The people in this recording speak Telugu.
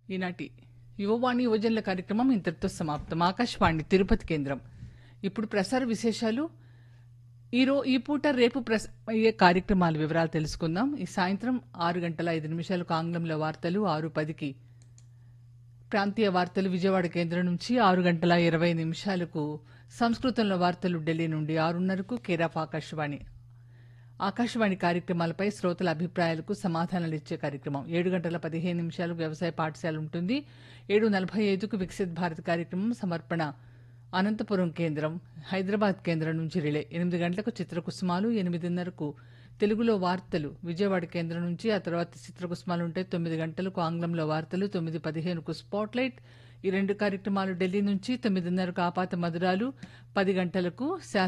ఈనాటి యువవాణి యువజనుల కార్యక్రమం ఇంతటితో సమాప్తం ఆకాశవాణి తిరుపతి కేంద్రం ఇప్పుడు ప్రసార విశేషాలు ఈరో ఈ పూట రేపు ప్రస అయ్యే కార్యక్రమాల వివరాలు తెలుసుకుందాం ఈ సాయంత్రం ఆరు గంటల ఐదు నిమిషాలకు ఆంగ్లంలో వార్తలు ఆరు పదికి ప్రాంతీయ వార్తలు విజయవాడ కేంద్రం నుంచి ఆరు గంటల ఇరవై నిమిషాలకు సంస్కృతంలో వార్తలు ఢిల్లీ నుండి ఆరున్నరకు కేరాఫ్ ఆకాశవాణి ఆకాశవాణి కార్యక్రమాలపై శ్రోతల అభిప్రాయాలకు సమాధానాలు ఇచ్చే కార్యక్రమం ఏడు గంటల పదిహేను నిమిషాలకు వ్యవసాయ పాఠశాల ఉంటుంది ఏడు నలభై ఐదుకు వికసిత్ భారత్ కార్యక్రమం సమర్పణ అనంతపురం కేంద్రం హైదరాబాద్ కేంద్రం నుంచి రిలే ఎనిమిది గంటలకు చిత్రకుసుమాలు ఎనిమిదిన్నరకు తెలుగులో వార్తలు విజయవాడ కేంద్రం నుంచి ఆ తర్వాత చిత్రకుసుమాలు ఉంటాయి తొమ్మిది గంటలకు ఆంగ్లంలో వార్తలు తొమ్మిది పదిహేనుకు స్పాట్లైట్ ఈ రెండు కార్యక్రమాలు ఢిల్లీ నుంచి తొమ్మిదిన్నరకు ఆపాత మధురాలు పది గంటలకు శాస్త్రీయ